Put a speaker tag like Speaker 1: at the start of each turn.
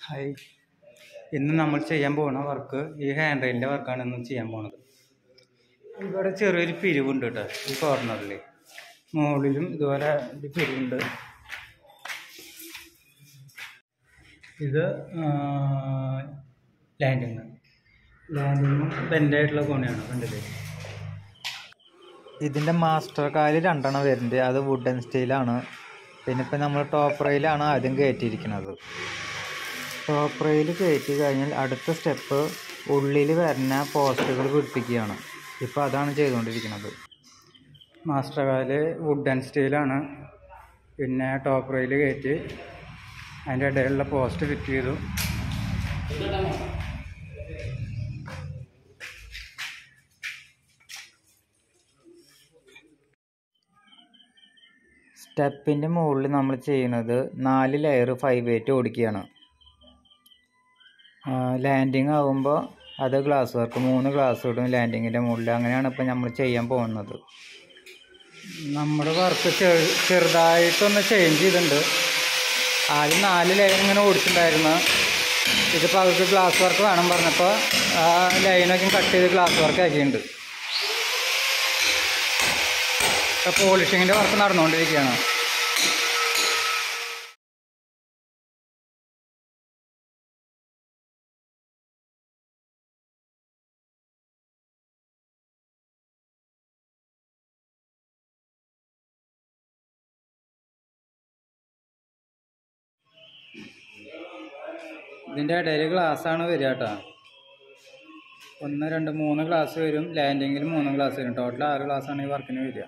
Speaker 1: hi ഇന്ന് നമ്മൾ ചെയ്യാൻ പോകുന്ന വർക്ക് ഈ ഹാൻഡ് റെയിലിൻ്റെ വർക്കാണ് ഇന്ന് ചെയ്യാൻ പോണത് ഇവിടെ ചെറിയൊരു പിരിവുണ്ട് കേട്ടോ ഈ കോർണറിൽ മുകളിലും ഇതുപോലെ ഒരു പിരിവുണ്ട് ഇത് ലാൻഡിങ് ലാൻഡിങ്ങും ബെൻഡായിട്ടുള്ള കോണിയാണ് കണ്ടില്ലേ
Speaker 2: ഇതിൻ്റെ മാസ്റ്റർ കാല് രണ്ടെണ്ണം വരുന്നുണ്ട് അത് വുഡൻ സ്റ്റീലാണ് പിന്നെ ഇപ്പം നമ്മൾ ടോപ്പ് റെയിലാണ് ആദ്യം കയറ്റിയിരിക്കുന്നത് ടോപ്പ് റെയിൽ കയറ്റി കഴിഞ്ഞാൽ അടുത്ത സ്റ്റെപ്പ് ഉള്ളിൽ വരുന്ന പോസ്റ്റുകൾ പിടിപ്പിക്കുകയാണ് ഇപ്പോൾ അതാണ് ചെയ്തുകൊണ്ടിരിക്കുന്നത്
Speaker 1: മാസ്റ്റർ കാല് വുഡൻ സ്റ്റീലാണ് പിന്നെ ടോപ്പ് റെയിൽ കയറ്റി അതിൻ്റെ ഇടയിലുള്ള പോസ്റ്റ് ഫിറ്റ് ചെയ്തു
Speaker 2: സ്റ്റെപ്പിൻ്റെ മുകളിൽ നമ്മൾ ചെയ്യുന്നത് നാല് ലെയർ ഫൈവ് എയ്റ്റ് ഓടിക്കുകയാണ് ലാൻഡിങ് ആകുമ്പോൾ അത് ഗ്ലാസ് വർക്ക് മൂന്ന് ഗ്ലാസ് ഇടും ലാൻഡിങ്ങിൻ്റെ മുകളിൽ അങ്ങനെയാണ് ഇപ്പോൾ നമ്മൾ ചെയ്യാൻ പോകുന്നത്
Speaker 1: നമ്മുടെ വർക്ക് ചെറുതായിട്ടൊന്ന് ചേഞ്ച് ചെയ്തിട്ടുണ്ട് ആദ്യം നാല് ലൈൻ ഇങ്ങനെ ഓടിച്ചിട്ടുണ്ടായിരുന്നു ഇതിപ്പോൾ അവർക്ക് ഗ്ലാസ് വർക്ക് വേണം പറഞ്ഞപ്പോൾ ആ ലൈനൊക്കെ കട്ട് ചെയ്ത് ഗ്ലാസ് വർക്ക് ആക്കിയിട്ടുണ്ട് ഇപ്പോൾ പോളിഷിങ്ങിൻ്റെ വർക്ക് നടന്നുകൊണ്ടിരിക്കുകയാണ് ഇതിൻ്റെ ഇടയിൽ ഗ്ലാസ്സാണ് വരിക കേട്ടോ ഒന്ന് രണ്ട് മൂന്ന് ഗ്ലാസ് വരും ലാൻഡിങ്ങിൽ മൂന്ന് ഗ്ലാസ് വരും ടോട്ടൽ ആറ് ഗ്ലാസ്സാണ് ഈ വർക്കിന് വരിക